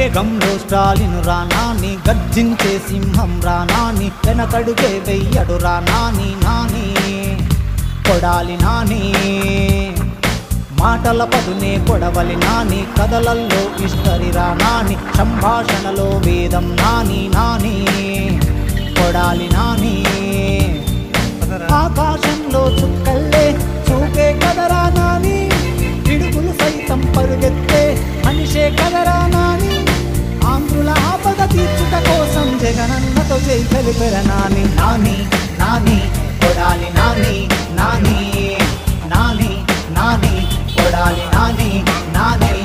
వేగంలో స్టాలిన్ రానాని గర్జించే సింహం రానాని వెనకడుగే వెయ్యడు రానాని నాని కొడాలి నాని మాటల పదునే కొడవలి నాని కథలల్లో ఇష్టరి రానాని సంభాషణలో వేదం నాని నాని కొడాలి నాని ఆకాశంలో చుక్కల్లే చూపే కదరా నాని పిడుగులు సైతం పరుగెత్తే మనిషే కదరా నాని ఆంధ్రుల ఆపద తీర్చుట కోసం జగనన్నతో జై కలిపెర నాని నాని నాని కొడాలి నాని నాని నాని నాని కొడాలి నాని నాని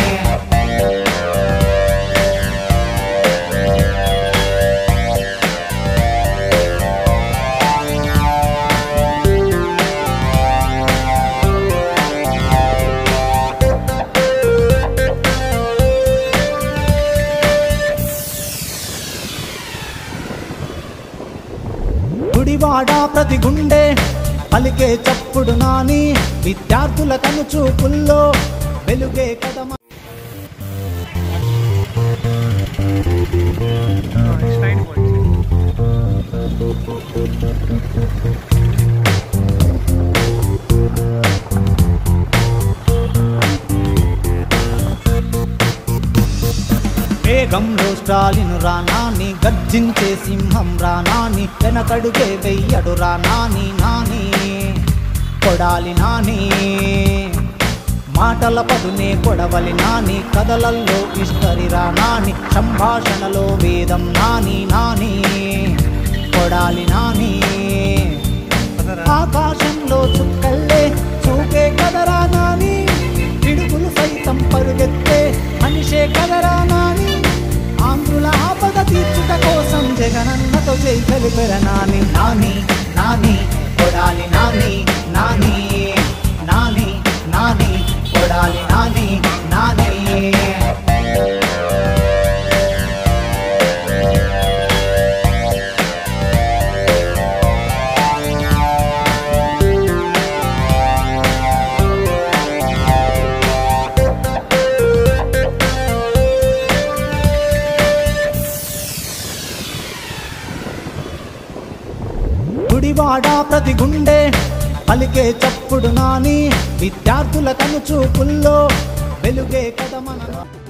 గుడివాడ ప్రతి గుండె పలికే చప్పుడు నాని విద్యార్థుల కను చూపుల్లో వెలుగే కదమ స్ట్రైట్ పోయింది వేగంలో స్టాలిన్ రానాని గర్జించే సింహం రానాని వెనకడుగే వెయ్యడు రానాని నాని కొడాలి నాని మాటల పదునే కొడవలి నాని కథలల్లో ఇష్టరి రానాని సంభాషణలో వేదం నాని నాని కొడాలి నాని ఆకాశంలో చుక్కల్లే చూపే కదరా నాని పిడుగులు సైతం పరుగెత్తే మనిషే కదరా నాని ఆంధ్రుల ఆపద తీర్చుట కోసం జగనన్నతో జై కలిపెర నాని నాని నాని కొడాలి నాని నాని నాని నాని కొడాలి నాని నాని గుడివాడ ప్రతి గుండె పలికే చప్పుడు నాని విద్యార్థుల కను చూపుల్లో వెలుగే కదమన